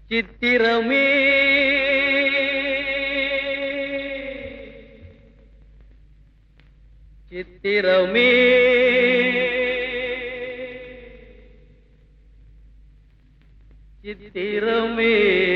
சித்திரமே சித்திரமே சித்திரமே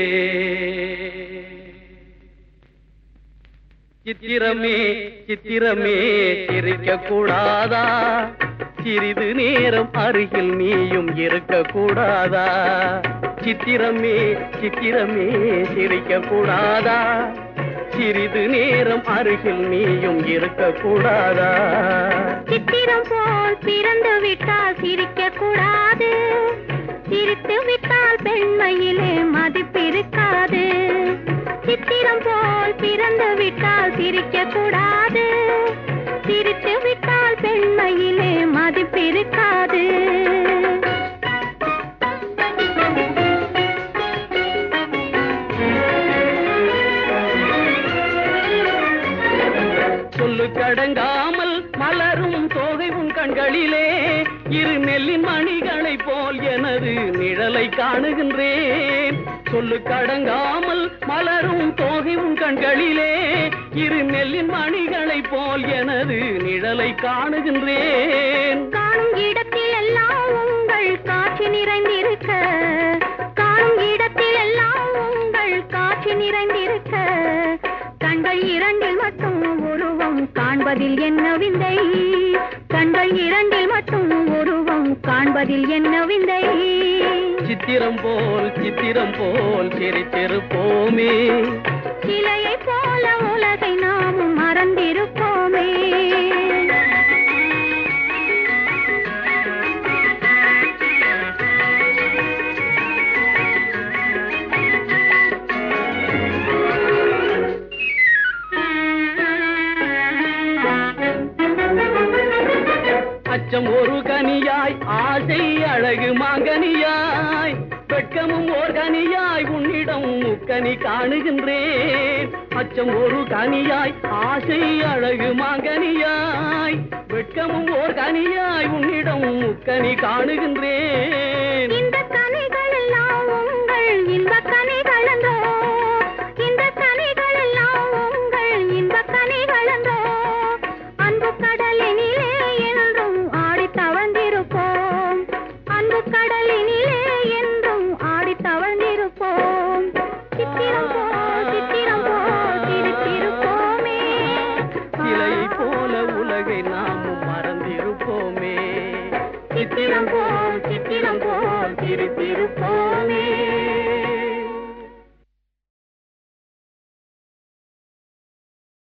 சித்திரமே சித்திரமே சிரிக்க கூடாதா சிறிது நேரம் அருகில் நீயும் இருக்க கூடாதா சித்திரமே சித்திரமே சிரிக்க கூடாதா சிறிது நேரம் அருகில் நீயும் இருக்க கூடாதா சித்திரம் போல் பிறந்து விட்டால் சிரிக்க கூடாது சிரித்து விட்டால் பெண்மையிலே மதிப்பிருக்காது சித்திரம் போல் பிறந்து விட்டால் சிரிக்க கூடாது சிரித்து விட்டால் பெண்மையிலே மதிப்பிருக்காது சொல்லு கடங்காமல் மலரும் தோகை உன் கண்களிலே இரு நெல்லின் மணிகளைப் போல் எனது நிழலை காணுகின்றேன் சொல்லு கடங்காமல் மலரும் தோகை உன் கண்களிலே இரு நெல்லின் மணிகளைப் போல் எனது நிழலை காணுகின்றேன் காணும் இடத்தில் எல்லாம் உங்கள் காட்சி நிறைந்திருக்க காணும் இடத்தில் எல்லாம் உங்கள் காட்சி நிறைந்திருக்க கண்கள் இரண்டில் மட்டும் உருவம் காண்பதில் என்ன விந்தை கண்கள் இரண்டில் மட்டும் உருவம் காண்பதில் என்ன விந்தை சித்திரம் போல் சித்திரம் போல் சிரித்திருப்போமே சிலையைப் போல உலகை நாமும் மறந்திருப்போமே அச்சம் ஒரு கனியாய் ஆசை அழகு மாங்கனியாய் வெட்கமும் ஓர் கனியாய் உன்னிடம் முக்கனி காணுகின்றேன் அச்சம் ஒரு கனியாய் ஆசை அழகு மாங்கனியாய் வெட்கமும் ஓர் கனியாய் உன்னிடம் முக்கனி காணுகின்றேன்